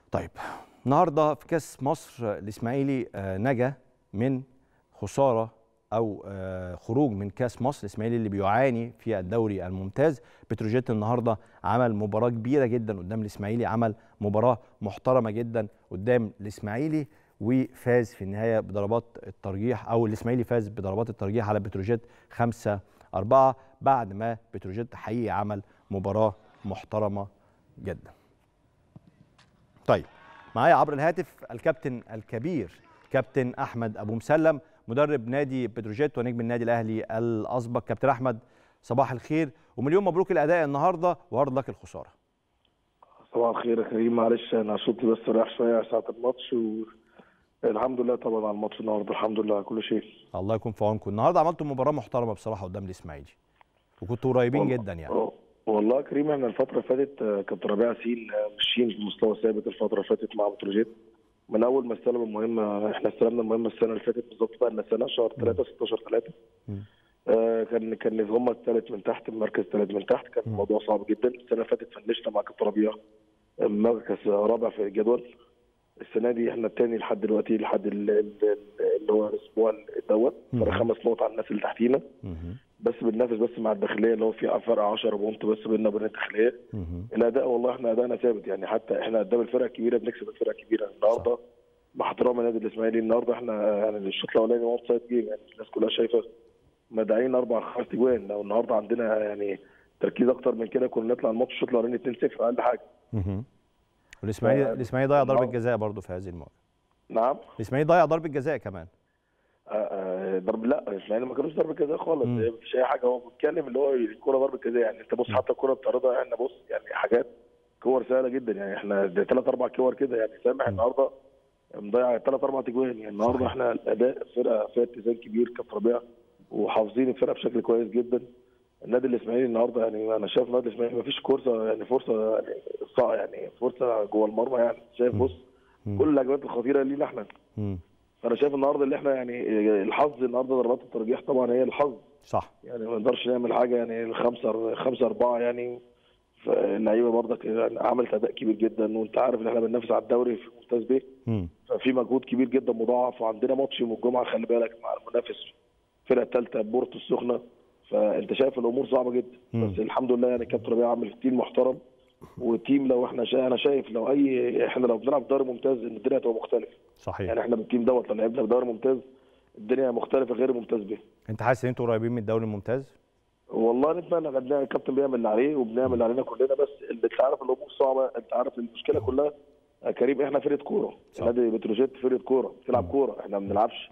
طيب النهارده في كاس مصر الاسماعيلي آه، نجا من خساره او آه، خروج من كاس مصر الاسماعيلي اللي بيعاني في الدوري الممتاز بتروجيت النهارده عمل مباراه كبيره جدا قدام الاسماعيلي عمل مباراه محترمه جدا قدام الاسماعيلي وفاز في النهايه بضربات الترجيح او الاسماعيلي فاز بضربات الترجيح على بتروجيت 5 4 بعد ما بتروجيت حقيقي عمل مباراه محترمه جدا طيب معايا عبر الهاتف الكابتن الكبير كابتن احمد ابو مسلم مدرب نادي بتروجيت ونجم النادي الاهلي الاسبق كابتن احمد صباح الخير ومليون مبروك الاداء النهارده وارض لك الخساره صباح الخير يا كريم معلش انا صوتي بس رايح شويه ساعه الماتش والحمد لله طبعا على الماتش النهارده الحمد لله على كل شيء الله يكون في عونكم النهارده عملتوا مباراه محترمه بصراحه قدام الاسماعيلي وكنتوا قريبين والله- جدا يعني أه، والله يا كريم احنا الفتره اللي فاتت آه، كابتن ربيع سيل آه، ماشيين في مستوى ثابت الفتره اللي فاتت مع بتروجيت من اول ما استلم المهمه احنا استلمنا المهمه السنه اللي فاتت بالظبط بقى لنا سنه شهر 3 16 3 مم. آه كان كان هم الثالث من تحت المركز الثالث من تحت كان مم. الموضوع صعب جدا السنه اللي فاتت فنشنا مع كابتن ربيع المركز رابع في الجدول السنه دي احنا الثاني لحد دلوقتي لحد ال- ال- اللي هو الاسبوع دوت فرق مم. خمس نقط على الناس اللي تحتينا مهم. بس بننافس بس مع الداخليه اللي هو في فرق 10 بونت بس بيننا وبين الداخليه مهم. الاداء والله احنا ادائنا ثابت يعني حتى احنا قدام الفرق الكبيره بنكسب الفرق الكبيره النهارده مع احترام النادي الاسماعيلي النهارده احنا يعني الشوط الاولاني وان سايد جيم يعني الناس كلها شايفه مدعين اربع خمس اجوان لو النهارده عندنا يعني تركيز اكتر من كده كنا نطلع الماتش الشوط الاولاني 2-0 اقل حاجه مهم. والاسماعيلي آه، الاسماعيلي ضيع ضربه النهار- جزاء برضه في هذه المواجهه نعم الاسماعيلي ضيع ضربه جزاء كمان آه، آه، ضرب لا الاسماعيلي ما كانوش ضربه جزاء خالص مم. هي مفيش اي حاجه هو بيتكلم اللي هو الكوره ضربه جزاء يعني انت بص حتى الكوره بتعرضها احنا بص يعني حاجات كور سهله جدا يعني احنا ده ثلاث اربع كور كده يعني سامح مم. النهارده مضيع ثلاث اربع اجوان يعني النهارده صحيح. احنا الاداء فرقه فيها اتزان كبير كابتن ربيع وحافظين الفرقه بشكل كويس جدا النادي الاسماعيلي النهارده يعني انا شايف النادي الاسماعيلي مفيش فرصه يعني فرصه يعني صع- يعني فرصه جوه المرمى يعني شايف مم. بص مم. كل الهجمات الخطيره لينا احنا مم. فانا شايف النهارده اللي احنا يعني الحظ النهارده ضربات الترجيح طبعا هي الحظ صح يعني ما نقدرش نعمل حاجه يعني الخمسه خمسه اربعه يعني فاللعيبه برضك يعني عملت اداء كبير جدا وانت عارف ان احنا بننافس على الدوري في ممتاز بيه مم. ففي مجهود كبير جدا مضاعف وعندنا ماتش يوم الجمعه خلي بالك مع المنافس الفرقه الثالثه بورتو السخنه فانت شايف الامور صعبه جدا مم. بس الحمد لله يعني كابتن ربيع عامل تيم محترم وتيم لو احنا شا... انا شايف لو اي احنا لو بنلعب دوري ممتاز ان الدنيا هتبقى مختلفه صحيح يعني احنا بالتيم دوت لو لعبنا في دوري ممتاز الدنيا مختلفه غير ممتاز به انت حاسس ان انتوا قريبين من الدوري الممتاز والله نتمنى غدا الكابتن بيعمل اللي عليه وبنعمل اللي علينا كلنا بس اللي انت عارف الامور صعبه انت عارف المشكله كلها يا كريم احنا فرقه كوره صح. نادي بتروجيت فرقه كوره بتلعب كوره احنا ما بنلعبش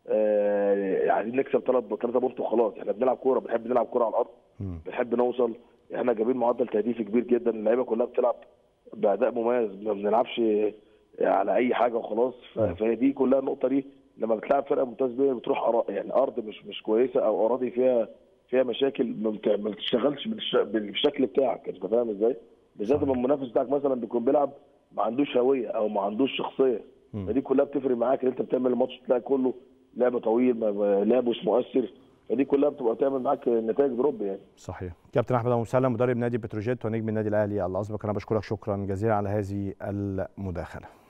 آه عايزين نكسب ثلاث ثلاثه بونت وخلاص احنا بنلعب كوره بنحب نلعب كوره على الارض مم. بنحب نوصل احنا جايبين معدل تهديفي كبير جدا اللعيبه كلها بتلعب باداء مميز ما بنلعبش على اي حاجه وخلاص ف- مم. فهي دي كلها النقطه دي لما بتلعب فرقه ممتاز بيها بتروح أرا- يعني ارض مش مش كويسه او اراضي فيها فيها مشاكل ما بت- ما بتشتغلش بالش- بالشكل بتاعك انت فاهم ازاي؟ بالذات لما المنافس بتاعك مثلا بيكون بيلعب ما عندوش هويه او ما عندوش شخصيه مم. فدي كلها بتفرق معاك ان انت بتعمل الماتش تلاقي كله لعب طويل ما- ما- لعب مش مؤثر فدي كلها بتبقى تعمل معاك نتائج دروب يعني صحيح كابتن احمد ابو مسلم مدرب نادي بتروجيت ونجم النادي الاهلي الاسبق انا بشكرك شكرا جزيلا على هذه المداخله